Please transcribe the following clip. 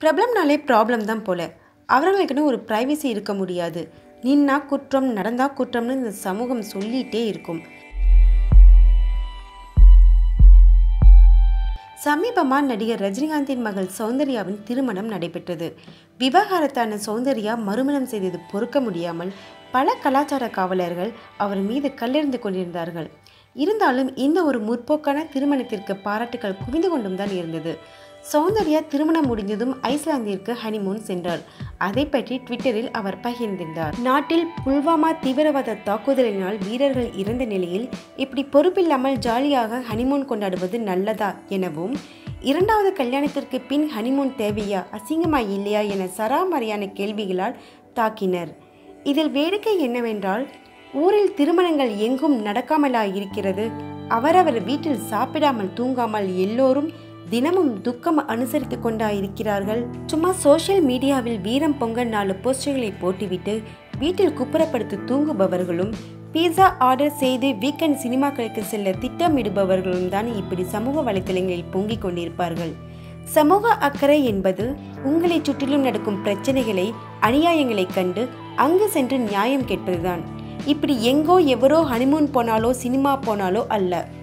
பிரபலம்னாலே problem தான் போல அவர்களுக்குன்னு ஒரு ப்ரைவசி இருக்க முடியாது நின்னா குற்றம் நடந்தா குற்றம்னு இந்த சமூகம் சொல்லிட்டே இருக்கும் சமீபமாக நடிகர் ரஜினிகாந்தின் மகள் சௌந்தர்யாவின் திருமணம் நடைபெற்றது விவாகரத்தான சௌந்தர்யா மறுமணம் செய்தது பொறுக்க முடியாமல் பல கலாச்சார காவலர்கள் அவர் மீது கல்லெறிந்து கொண்டிருந்தார்கள் இருந்தாலும் இந்த ஒரு முற்போக்கான திருமணத்திற்கு பாராட்டுகள் குவிந்து கொண்டும் தான் இருந்தது சௌந்தர்யா திருமணம் முடிந்ததும் ஐஸ்லாந்திற்கு ஹனிமூன் சென்றார் அதை பற்றி ட்விட்டரில் அவர் பகிர்ந்திருந்தார் நாட்டில் புல்வாமா தீவிரவாத தாக்குதலினால் வீரர்கள் இறந்த நிலையில் இப்படி பொறுப்பில்லாமல் ஜாலியாக ஹனிமூன் கொண்டாடுவது நல்லதா எனவும் இரண்டாவது கல்யாணத்திற்கு பின் ஹனிமூன் தேவையா அசிங்கமா இல்லையா என சராமரியான கேள்விகளால் தாக்கினர் இதில் வேடிக்கை என்னவென்றால் ஊரில் திருமணங்கள் எங்கும் நடக்காமலா இருக்கிறது அவரவர் வீட்டில் சாப்பிடாமல் தூங்காமல் எல்லோரும் தினமும் துக்கம் அனுசரித்து கொண்டா இருக்கிறார்கள் சும்மா சோஷியல் மீடியாவில் வீரம் பொங்க நாலு போஸ்டர்களை போட்டுவிட்டு வீட்டில் குப்புறப்படுத்தி தூங்குபவர்களும் பீஸா ஆர்டர் செய்து வீக்கெண்ட் சினிமாக்களுக்கு செல்ல திட்டமிடுபவர்களும் தான் இப்படி சமூக வலைத்தளங்களில் பொங்கிக் கொண்டிருப்பார்கள் சமூக அக்கறை என்பது உங்களை சுற்றிலும் நடக்கும் பிரச்சனைகளை அநியாயங்களை கண்டு அங்கு சென்று நியாயம் கேட்பதுதான் இப்படி எங்கோ எவரோ ஹனிமூன் போனாலோ சினிமா போனாலோ அல்ல